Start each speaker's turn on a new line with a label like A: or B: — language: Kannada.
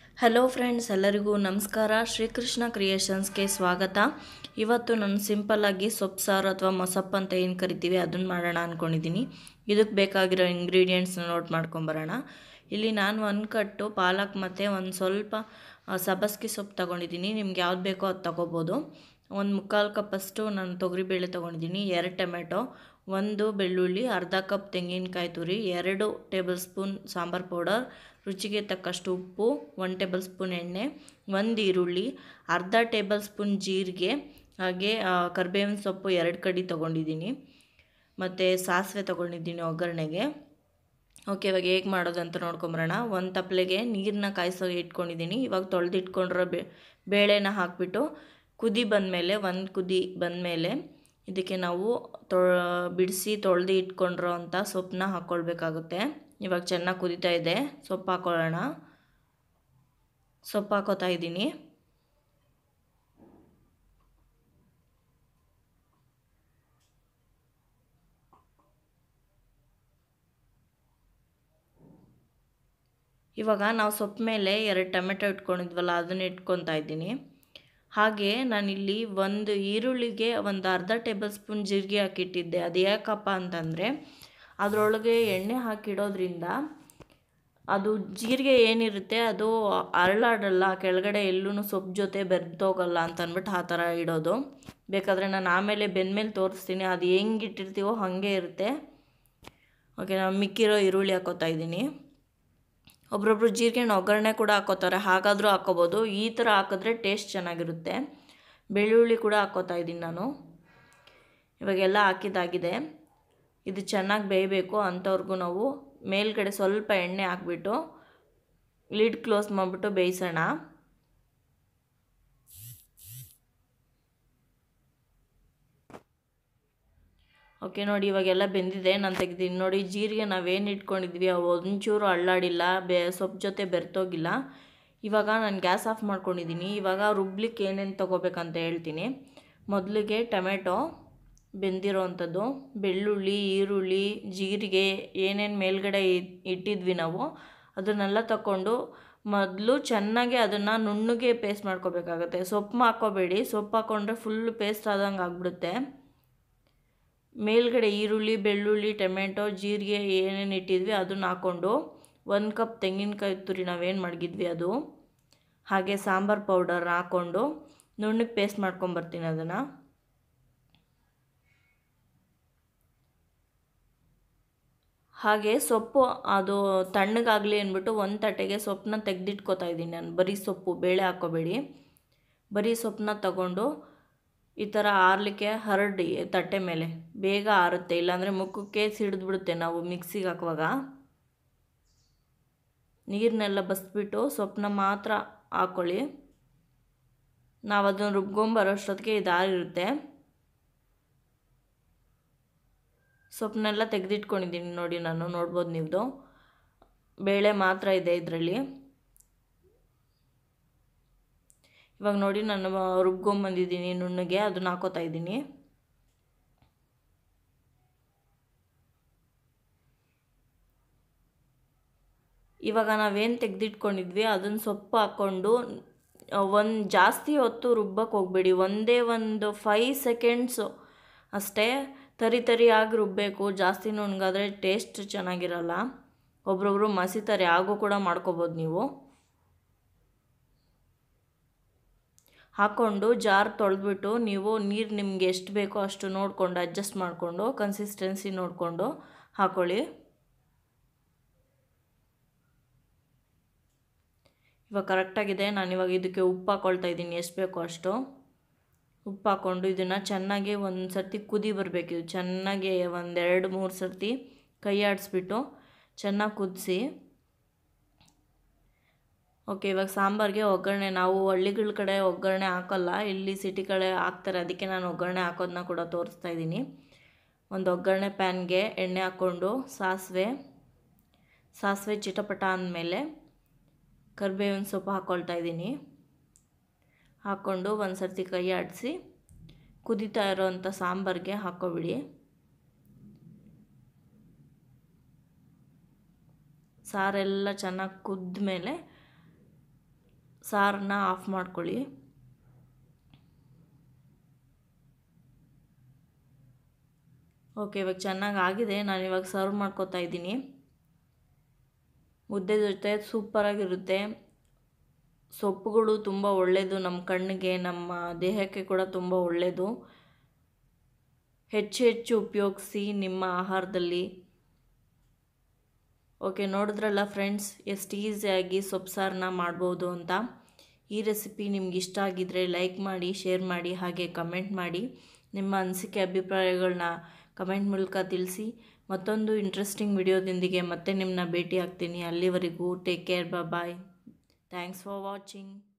A: ಹಲೋ ಫ್ರೆಂಡ್ಸ್ ಎಲ್ಲರಿಗೂ ನಮಸ್ಕಾರ ಶ್ರೀಕೃಷ್ಣ ಕ್ರಿಯೇಷನ್ಸ್ಗೆ ಸ್ವಾಗತ ಇವತ್ತು ನಾನು ಸಿಂಪಲ್ಲಾಗಿ ಸೊಪ್ಪು ಸಾರು ಅಥವಾ ಮೊಸಪ್ಪು ಅಂತ ಏನು ಕರಿತೀವಿ ಅದನ್ನು ಮಾಡೋಣ ಅಂದ್ಕೊಂಡಿದ್ದೀನಿ ಇದಕ್ಕೆ ಬೇಕಾಗಿರೋ ಇಂಗ್ರೀಡಿಯೆಂಟ್ಸ್ನ ನೋಟ್ ಮಾಡ್ಕೊಂಬರೋಣ ಇಲ್ಲಿ ನಾನು ಒಂದು ಕಟ್ಟು ಪಾಲಕ್ ಮತ್ತು ಒಂದು ಸ್ವಲ್ಪ ಆ, ಸಬ್ಬಸ್ಗೆ ಸೊಪ್ಪು ತೊಗೊಂಡಿದ್ದೀನಿ ನಿಮ್ಗೆ ಯಾವ್ದು ಬೇಕೋ ಅದು ತೊಗೋಬೋದು ಒಂದು ಮುಕ್ಕಾಲು ಕಪ್ಪಷ್ಟು ನಾನು ತೊಗರಿಬೇಳೆ ತೊಗೊಂಡಿದ್ದೀನಿ ಎರಡು ಟೊಮೆಟೊ ಒಂದು ಬೆಳ್ಳುಳ್ಳಿ ಅರ್ಧ ಕಪ್ ತೆಂಗಿನಕಾಯಿ ತುರಿ ಎರಡು ಟೇಬಲ್ ಸ್ಪೂನ್ ಸಾಂಬಾರು ಪೌಡರ್ ರುಚಿಗೆ ತಕ್ಕಷ್ಟು ಉಪ್ಪು ಒನ್ ಟೇಬಲ್ ಸ್ಪೂನ್ ಎಣ್ಣೆ ಒಂದು ಈರುಳ್ಳಿ ಅರ್ಧ ಟೇಬಲ್ ಸ್ಪೂನ್ ಜೀರಿಗೆ ಹಾಗೆ ಆ, ಕರ್ಬೇವಿನ ಸೊಪ್ಪು ಎರಡು ಕಡಿ ತೊಗೊಂಡಿದ್ದೀನಿ ಮತ್ತು ಸಾಸಿವೆ ತೊಗೊಂಡಿದ್ದೀನಿ ಒಗ್ಗರಣೆಗೆ ಓಕೆ ಇವಾಗ ಹೇಗೆ ಮಾಡೋದು ಅಂತ ನೋಡ್ಕೊಂಬರೋಣ ಒಂದು ತಪ್ಪಲೆಗೆ ನೀರನ್ನ ಕಾಯಿಸೋ ಇಟ್ಕೊಂಡಿದ್ದೀನಿ ಇವಾಗ ತೊಳೆದಿಟ್ಕೊಂಡಿರೋ ಬೇ ಬೇಳೆನ ಹಾಕಿಬಿಟ್ಟು ಕುದಿ ಬಂದಮೇಲೆ ಒಂದು ಕುದಿ ಬಂದಮೇಲೆ ಇದಕ್ಕೆ ನಾವು ತೊ ಬಿಡಿಸಿ ತೊಳೆದು ಇಟ್ಕೊಂಡಿರೋ ಅಂಥ ಸೊಪ್ಪನ್ನ ಹಾಕ್ಕೊಳ್ಬೇಕಾಗುತ್ತೆ ಇವಾಗ ಚೆನ್ನಾಗಿ ಕುದೀತಾ ಇದೆ ಸೊಪ್ಪು ಹಾಕ್ಕೊಳ್ಳೋಣ ಸೊಪ್ಪು ಹಾಕೋತಾ ಇದ್ದೀನಿ ಇವಾಗ ನಾವು ಸೊಪ್ಪು ಮೇಲೆ ಎರಡು ಟೊಮೆಟೊ ಇಟ್ಕೊಂಡಿದ್ವಲ್ಲ ಅದನ್ನ ಇಟ್ಕೊತಾ ಇದ್ದೀನಿ ಹಾಗೆ ನಾನಿಲ್ಲಿ ಒಂದು ಈರುಳ್ಳಿಗೆ ಒಂದು ಅರ್ಧ ಟೇಬಲ್ ಸ್ಪೂನ್ ಜೀರಿಗೆ ಹಾಕಿಟ್ಟಿದ್ದೆ ಅದು ಯಾಕಪ್ಪ ಅಂತಂದರೆ ಅದರೊಳಗೆ ಎಣ್ಣೆ ಹಾಕಿಡೋದ್ರಿಂದ ಅದು ಜೀರಿಗೆ ಏನಿರುತ್ತೆ ಅದು ಅರಳಾಡಲ್ಲ ಕೆಳಗಡೆ ಎಲ್ಲೂ ಸೊಪ್ಪು ಜೊತೆ ಬೆರೆದೋಗಲ್ಲ ಅಂತ ಅಂದ್ಬಿಟ್ಟು ಆ ಥರ ಇಡೋದು ಬೇಕಾದರೆ ನಾನು ಆಮೇಲೆ ಬೆಂದಮೇಲೆ ತೋರಿಸ್ತೀನಿ ಅದು ಹೆಂಗೆ ಇಟ್ಟಿರ್ತೀವೋ ಹಾಗೆ ಇರುತ್ತೆ ಓಕೆ ನಾನು ಮಿಕ್ಕಿರೋ ಈರುಳ್ಳಿ ಹಾಕೋತಾ ಇದ್ದೀನಿ ಒಬ್ರೊಬ್ರು ಜೀರಿಗೆನ ಒಗ್ಗರಣೆ ಕೂಡ ಹಾಕೋತಾರೆ ಹಾಗಾದರೂ ಹಾಕೋಬೋದು ಈ ಥರ ಹಾಕಿದ್ರೆ ಟೇಸ್ಟ್ ಚೆನ್ನಾಗಿರುತ್ತೆ ಬೆಳ್ಳುಳ್ಳಿ ಕೂಡ ಹಾಕೋತಾ ಇದ್ದೀನಿ ನಾನು ಇವಾಗೆಲ್ಲ ಹಾಕಿದ್ದಾಗಿದೆ ಇದು ಚೆನ್ನಾಗಿ ಬೇಯಬೇಕು ಅಂಥವ್ರಿಗೂ ನಾವು ಮೇಲ್ಗಡೆ ಸ್ವಲ್ಪ ಎಣ್ಣೆ ಹಾಕ್ಬಿಟ್ಟು ಲಿಡ್ ಕ್ಲೋಸ್ ಮಾಡಿಬಿಟ್ಟು ಬೇಯಿಸೋಣ ಓಕೆ ನೋಡಿ ಇವಾಗೆಲ್ಲ ಬೆಂದಿದೆ ನಾನು ತೆಗ್ದೀನಿ ನೋಡಿ ಜೀರಿಗೆ ನಾವೇನು ಇಟ್ಕೊಂಡಿದ್ವಿ ಅವು ಒಂಚೂರು ಅಳ್ಳಾಡಿಲ್ಲ ಬೆ ಸೊಪ್ಪು ಜೊತೆ ಬೆರ್ತೋಗಿಲ್ಲ ಇವಾಗ ನಾನು ಗ್ಯಾಸ್ ಆಫ್ ಮಾಡ್ಕೊಂಡಿದ್ದೀನಿ ಇವಾಗ ರುಬ್ಲಿಕ್ಕೆ ಏನೇನು ತೊಗೋಬೇಕಂತ ಹೇಳ್ತೀನಿ ಮೊದಲಿಗೆ ಟೊಮೆಟೊ ಬೆಂದಿರೋ ಅಂಥದ್ದು ಬೆಳ್ಳುಳ್ಳಿ ಈರುಳ್ಳಿ ಜೀರಿಗೆ ಏನೇನು ಮೇಲ್ಗಡೆ ಇ- ಇಟ್ಟಿದ್ವಿ ನಾವು ಅದನ್ನೆಲ್ಲ ತಗೊಂಡು ಮೊದಲು ಚೆನ್ನಾಗಿ ಅದನ್ನು ನುಣ್ಣಗೆ ಪೇಸ್ಟ್ ಮಾಡ್ಕೋಬೇಕಾಗತ್ತೆ ಸೊಪ್ಪು ಹಾಕ್ಕೋಬೇಡಿ ಸೊಪ್ಪು ಹಾಕ್ಕೊಂಡ್ರೆ ಫುಲ್ ಪೇಸ್ಟ್ ಆದಂಗೆ ಆಗ್ಬಿಡುತ್ತೆ ಮೇಲ್ಗಡೆ ಈರುಳ್ಳಿ ಬೆಳ್ಳುಳ್ಳಿ ಟೊಮೆಟೊ ಜೀರಿಗೆ ಏನೇನು ಇಟ್ಟಿದ್ವಿ ಅದನ್ನ ಹಾಕ್ಕೊಂಡು ಒಂದು ಕಪ್ ತೆಂಗಿನಕಾಯಿ ತುರಿ ನಾವೇನು ಮಡಗಿದ್ವಿ ಅದು ಹಾಗೆ ಸಾಂಬಾರು ಪೌಡರ್ ಹಾಕ್ಕೊಂಡು ನುಣ್ಣಗೆ ಪೇಸ್ಟ್ ಮಾಡ್ಕೊಂಬರ್ತೀನಿ ಅದನ್ನು ಹಾಗೆ ಸೊಪ್ಪು ಅದು ತಣ್ಣಗಾಗಲಿ ಅಂದ್ಬಿಟ್ಟು ಒಂದು ತಟ್ಟೆಗೆ ಸೊಪ್ಪನ್ನ ತೆಗೆದಿಟ್ಕೋತಾ ಇದ್ದೀನಿ ನಾನು ಬರೀ ಸೊಪ್ಪು ಬೇಳೆ ಹಾಕ್ಕೋಬೇಡಿ ಬರೀ ಸೊಪ್ಪನ್ನ ತಗೊಂಡು ಈ ಥರ ಆರಲಿಕ್ಕೆ ಹರಡಿ ತಟ್ಟೆ ಮೇಲೆ ಬೇಗ ಆರುತ್ತೆ ಇಲ್ಲಾಂದರೆ ಮುಖಕ್ಕೆ ಸಿಡಿದ್ಬಿಡುತ್ತೆ ನಾವು ಮಿಕ್ಸಿಗೆ ಹಾಕುವಾಗ ನೀರನ್ನೆಲ್ಲ ಬಸ್ಬಿಟ್ಟು ಸೊಪ್ಪನ್ನ ಮಾತ್ರ ಹಾಕ್ಕೊಳ್ಳಿ ನಾವು ಅದನ್ನು ರುಬ್ಕೊಂಬರೋಷ್ಟೊತ್ತಿಗೆ ಇದಾಗಿರುತ್ತೆ ಸೊಪ್ಪನ್ನೆಲ್ಲ ತೆಗೆದಿಟ್ಕೊಂಡಿದ್ದೀನಿ ನೋಡಿ ನಾನು ನೋಡ್ಬೋದು ನೀವು ಬೇಳೆ ಮಾತ್ರ ಇದೆ ಇದರಲ್ಲಿ ಇವಾಗ ನೋಡಿ ನಾನು ರುಬ್ಕೊಂಬಂದಿದ್ದೀನಿ ನುಣ್ಣಗೆ ಅದನ್ನ ಹಾಕೋತಾ ಇದ್ದೀನಿ ಇವಾಗ ನಾವೇನು ತೆಗೆದಿಟ್ಕೊಂಡಿದ್ವಿ ಅದನ್ನ ಸೊಪ್ಪು ಹಾಕ್ಕೊಂಡು ಒಂದು ಜಾಸ್ತಿ ಹೊತ್ತು ರುಬ್ಬಕ್ಕೆ ಹೋಗಬೇಡಿ ಒಂದೇ ಒಂದು ಫೈ ಸೆಕೆಂಡ್ಸು ಅಷ್ಟೇ ತರಿ ತರಿಯಾಗಿ ರುಬ್ಬಬೇಕು ಜಾಸ್ತಿ ನುಣ್ಣಗಾದ್ರೆ ಟೇಸ್ಟ್ ಚೆನ್ನಾಗಿರಲ್ಲ ಒಬ್ರೊಬ್ರು ಮಸಿತಾರೆ ಆಗು ಕೂಡ ಮಾಡ್ಕೋಬೋದು ನೀವು ಹಾಕ್ಕೊಂಡು ಜಾರ್ ತೊಳೆದ್ಬಿಟ್ಟು ನೀವು ನೀರು ನಿಮ್ಗೆ ಎಷ್ಟು ಬೇಕೋ ಅಷ್ಟು ನೋಡಿಕೊಂಡು ಅಡ್ಜಸ್ಟ್ ಮಾಡಿಕೊಂಡು ಕನ್ಸಿಸ್ಟೆನ್ಸಿ ನೋಡಿಕೊಂಡು ಹಾಕ್ಕೊಳ್ಳಿ ಇವಾಗ ಕರೆಕ್ಟಾಗಿದೆ ನಾನು ಇವಾಗ ಇದಕ್ಕೆ ಉಪ್ಪು ಹಾಕ್ಕೊಳ್ತಾ ಇದ್ದೀನಿ ಎಷ್ಟು ಬೇಕೋ ಅಷ್ಟು ಉಪ್ಪು ಹಾಕ್ಕೊಂಡು ಇದನ್ನು ಚೆನ್ನಾಗಿ ಒಂದು ಸರ್ತಿ ಕುದಿ ಬರಬೇಕು ಇದು ಚೆನ್ನಾಗಿ ಒಂದೆರಡು ಮೂರು ಸರ್ತಿ ಕೈ ಆಡಿಸ್ಬಿಟ್ಟು ಚೆನ್ನಾಗಿ ಕುದಿಸಿ ಓಕೆ ಇವಾಗ ಸಾಂಬಾರಿಗೆ ಒಗ್ಗರಣೆ ನಾವು ಹಳ್ಳಿಗಳ ಕಡೆ ಒಗ್ಗರಣೆ ಹಾಕಲ್ಲ ಇಲ್ಲಿ ಸಿಟಿ ಕಡೆ ಹಾಕ್ತಾರೆ ಅದಕ್ಕೆ ನಾನು ಒಗ್ಗರಣೆ ಹಾಕೋದನ್ನ ಕೂಡ ತೋರಿಸ್ತಾ ಇದ್ದೀನಿ ಒಂದು ಒಗ್ಗರಣೆ ಪ್ಯಾನ್ಗೆ ಎಣ್ಣೆ ಹಾಕ್ಕೊಂಡು ಸಾಸಿವೆ ಸಾಸಿವೆ ಚಿಟಪಟ ಅಂದಮೇಲೆ ಕರಿಬೇವಿನ ಸೊಪ್ಪು ಹಾಕ್ಕೊಳ್ತಾ ಇದ್ದೀನಿ ಹಾಕ್ಕೊಂಡು ಒಂದು ಸರ್ತಿ ಕೈ ಆಡಿಸಿ ಕುದೀತಾ ಇರೋವಂಥ ಸಾಂಬಾರಿಗೆ ಹಾಕ್ಕೊಬಿಡಿ ಸಾರೆಲ್ಲ ಚೆನ್ನಾಗಿ ಕುದ್ದ ಮೇಲೆ ಸಾರನ್ನ ಆಫ್ ಮಾಡ್ಕೊಳ್ಳಿ ಓಕೆ ಇವಾಗ ಚೆನ್ನಾಗಿ ಆಗಿದೆ ನಾನು ಇವಾಗ ಸರ್ವ್ ಮಾಡ್ಕೊತಾ ಇದ್ದೀನಿ ಮುದ್ದೆ ಜೊತೆ ಸೂಪರಾಗಿರುತ್ತೆ ಸೊಪ್ಪುಗಳು ತುಂಬ ಒಳ್ಳೆಯದು ನಮ್ಮ ಕಣ್ಣಿಗೆ ನಮ್ಮ ದೇಹಕ್ಕೆ ಕೂಡ ತುಂಬ ಒಳ್ಳೆಯದು ಹೆಚ್ಚು ಹೆಚ್ಚು ಉಪಯೋಗಿಸಿ ನಿಮ್ಮ ಆಹಾರದಲ್ಲಿ ಓಕೆ ನೋಡಿದ್ರಲ್ಲ ಫ್ರೆಂಡ್ಸ್ ಎಷ್ಟು ಈಸಿಯಾಗಿ ಸೊಪ್ಪು ಸಾರನ್ನ ಮಾಡ್ಬೋದು ಅಂತ ಈ ರೆಸಿಪಿ ನಿಮ್ಗೆ ಇಷ್ಟ ಆಗಿದ್ದರೆ ಲೈಕ್ ಮಾಡಿ ಶೇರ್ ಮಾಡಿ ಹಾಗೆ ಕಮೆಂಟ್ ಮಾಡಿ ನಿಮ್ಮ ಅನಿಸಿಕೆ ಅಭಿಪ್ರಾಯಗಳನ್ನ ಕಮೆಂಟ್ ಮೂಲಕ ತಿಳಿಸಿ ಮತ್ತೊಂದು ಇಂಟ್ರೆಸ್ಟಿಂಗ್ ವಿಡಿಯೋದೊಂದಿಗೆ ಮತ್ತೆ ನಿಮ್ಮನ್ನ ಭೇಟಿ ಆಗ್ತೀನಿ ಅಲ್ಲಿವರೆಗೂ take care bye thanks for watching